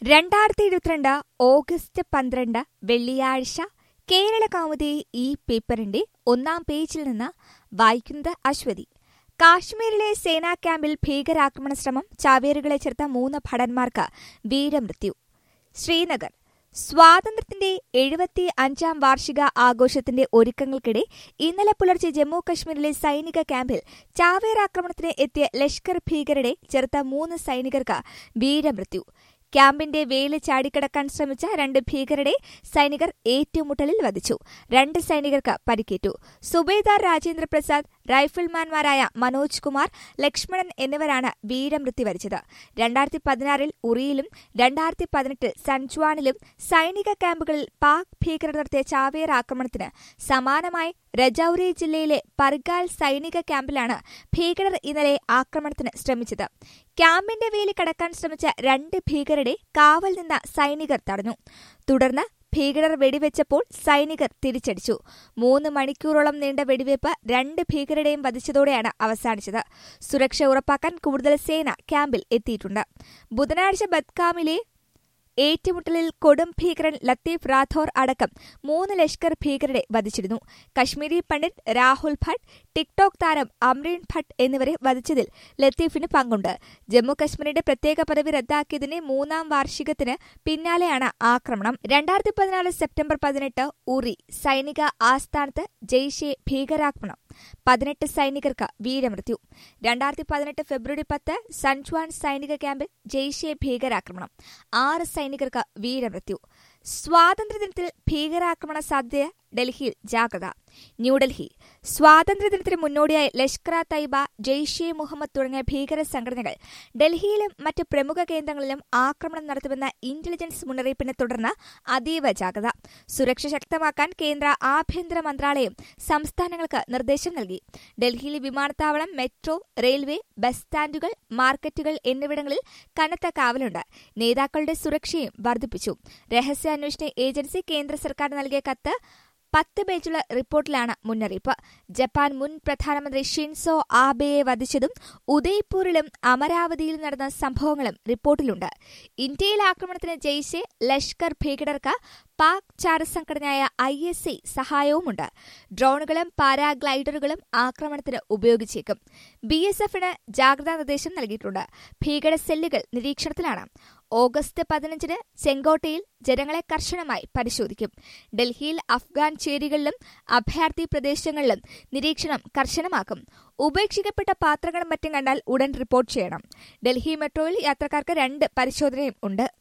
രണ്ടായിരത്തി ഇരുപത്തിരണ്ട് ഓഗസ്റ്റ് പന്ത്രണ്ട് വെള്ളിയാഴ്ച കേരള കൗമുദി ഈ പേപ്പറിന്റെ ഒന്നാം പേജിൽ നിന്ന് വായിക്കുന്നത് അശ്വതി കാശ്മീരിലെ സേനാ ക്യാമ്പിൽ ഭീകരാക്രമണ ശ്രമം ചാവേറുകളെ ചേർത്ത മൂന്ന് ഭടന്മാർക്ക് വീരമൃത്യു ശ്രീനഗർ സ്വാതന്ത്ര്യത്തിന്റെ എഴുപത്തി അഞ്ചാം വാർഷിക ആഘോഷത്തിന്റെ ഒരുക്കങ്ങൾക്കിടെ ഇന്നലെ പുലർച്ചെ ജമ്മു കശ്മീരിലെ സൈനിക ക്യാമ്പിൽ ചാവേർ ആക്രമണത്തിന് എത്തിയ ലഷ്കർ ഭീകരരെ ചേർത്ത മൂന്ന് സൈനികർക്ക് വീരമൃത്യു ക്യാമ്പിന്റെ വേലി ചാടിക്കടക്കാൻ ശ്രമിച്ച രണ്ട് ഭീകരരെ സൈനികർ ഏറ്റുമുട്ടലിൽ വധിച്ചു രണ്ട് സൈനികർക്ക് പരിക്കേറ്റു സുബേദാർ രാജേന്ദ്ര പ്രസാദ് റൈഫിൾമാൻമാരായ മനോജ് കുമാർ ലക്ഷ്മണൻ എന്നിവരാണ് വീരമൃത്യു വരിച്ചത് രണ്ടായിരത്തി പതിനാറിൽ ഉറിയിലും രണ്ടായിരത്തി പതിനെട്ടിൽ സൻജ്വാണിലും സൈനിക ക്യാമ്പുകളിൽ പാക് ഭീകരർ നടത്തിയ ചാവേർ ആക്രമണത്തിന് സമാനമായി രജൌരി ജില്ലയിലെ പർഗാൽ സൈനിക ക്യാമ്പിലാണ് ഭീകരർ ഇന്നലെ ആക്രമണത്തിന് ശ്രമിച്ചത് ക്യാമ്പിന്റെ വേലി കടക്കാൻ ശ്രമിച്ച രണ്ട് ഭീകരരെ കാവൽ നിന്ന സൈനികർ തടഞ്ഞു തുടർന്ന് ഭീകരർ വെടിവെച്ചപ്പോൾ സൈനികർ തിരിച്ചടിച്ചു മൂന്ന് മണിക്കൂറോളം നീണ്ട വെടിവയ്പ് രണ്ട് ഭീകരരെയും വധിച്ചതോടെയാണ് അവസാനിച്ചത് സുരക്ഷ ഉറപ്പാക്കാൻ കൂടുതൽ സേന ക്യാമ്പിൽ എത്തിയിട്ടുണ്ട് ബുധനാഴ്ച ബദ്കാമിലെ ഏറ്റുമുട്ടലിൽ കൊടും ഭീകരൻ ലത്തീഫ് റാഥോർ അടക്കം മൂന്ന് ലഷ്കർ ഭീകരരെ വധിച്ചിരുന്നു കശ്മീരി പണ്ഡിറ്റ് രാഹുൽ ഭട്ട് ടിക്ടോക് താരം അമ്രീൻ ഭട്ട് എന്നിവരെ വധിച്ചതിൽ ലത്തീഫിന് പങ്കുണ്ട് ജമ്മു കശ്മീരിന്റെ പ്രത്യേക പദവി റദ്ദാക്കിയതിന്റെ മൂന്നാം വാർഷികത്തിന് പിന്നാലെയാണ് ആക്രമണം രണ്ടായിരത്തി പതിനാല് സെപ്റ്റംബർ പതിനെട്ട് ഉറി സൈനിക ആസ്ഥാനത്ത് ജെയ്ഷെ ഭീകരാക്രമണം പതിനെട്ട് സൈനികർക്ക് വീരമൃത്യു രണ്ടായിരത്തി പതിനെട്ട് ഫെബ്രുവരി പത്ത് സൻജ്വാൻ സൈനിക ക്യാമ്പിൽ ജെയ്ഷെ ഭീകരാക്രമണം ആറ് സൈനികർക്ക് വീരമൃത്യു സ്വാതന്ത്ര്യദിനത്തിൽ ഭീകരാക്രമണ സാധ്യത ഡൽഹിയിൽ ജാഗ്രത ന്യൂഡൽഹി സ്വാതന്ത്ര്യദിനത്തിന് മുന്നോടിയായി ലഷ്കർ തൈബ ജെയ്ഷെ മുഹമ്മദ് തുടങ്ങിയ ഭീകര സംഘടനകൾ ഡൽഹിയിലും മറ്റ് പ്രമുഖ കേന്ദ്രങ്ങളിലും ആക്രമണം നടത്തുമെന്ന ഇന്റലിജൻസ് മുന്നറിയിപ്പിനെ തുടർന്ന് അതീവ ജാഗ്രത സുരക്ഷ ശക്തമാക്കാൻ കേന്ദ്ര ആഭ്യന്തര മന്ത്രാലയം സംസ്ഥാനങ്ങൾക്ക് നിർദ്ദേശം നൽകി ഡൽഹിയിലെ വിമാനത്താവളം മെട്രോ റെയിൽവേ ബസ് സ്റ്റാൻഡുകൾ മാർക്കറ്റുകൾ എന്നിവിടങ്ങളിൽ കനത്ത കാവലുണ്ട് നേതാക്കളുടെ സുരക്ഷയും വർദ്ധിപ്പിച്ചു രഹസ്യാന്വേഷണ ഏജൻസി കേന്ദ്ര സർക്കാർ നൽകിയ കത്ത് പത്ത് പേജുള്ള റിപ്പോർട്ടിലാണ് മുന്നറിയിപ്പ് ജപ്പാൻ മുൻ പ്രധാനമന്ത്രി ഷിൻസോ ആബെയെ വധിച്ചതും ഉദയ്പൂരിലും അമരാവതിയിൽ നടന്ന സംഭവങ്ങളും റിപ്പോർട്ടിലുണ്ട് ഇന്ത്യയിൽ ആക്രമണത്തിന് ജയ്ഷെ ലഷ്കർ ഭീകരർക്ക് പാക് ചാരസംഘടനയായ ഐ എസ് ഐ സഹായവുമുണ്ട് ഡ്രോണുകളും പാരാഗ്ലൈഡറുകളും ആക്രമണത്തിന് ഉപയോഗിച്ചേക്കും ബി എസ് എഫിന് ജാഗ്രതാ നിർദ്ദേശം നൽകിയിട്ടുണ്ട് ഭീകര സെല്ലുകൾ നിരീക്ഷണത്തിലാണ് ഓഗസ്റ്റ് പതിനഞ്ചിന് ചെങ്കോട്ടയിൽ ജനങ്ങളെ കർശനമായി പരിശോധിക്കും ഡൽഹിയിൽ അഫ്ഗാൻ ചേരികളിലും അഭയാർത്ഥി പ്രദേശങ്ങളിലും നിരീക്ഷണം കർശനമാക്കും ഉപേക്ഷിക്കപ്പെട്ട പാത്രങ്ങളും മറ്റും കണ്ടാൽ ഉടൻ റിപ്പോർട്ട് ചെയ്യണം ഡൽഹി മെട്രോയിൽ യാത്രക്കാർക്ക് രണ്ട് പരിശോധനയും ഉണ്ട്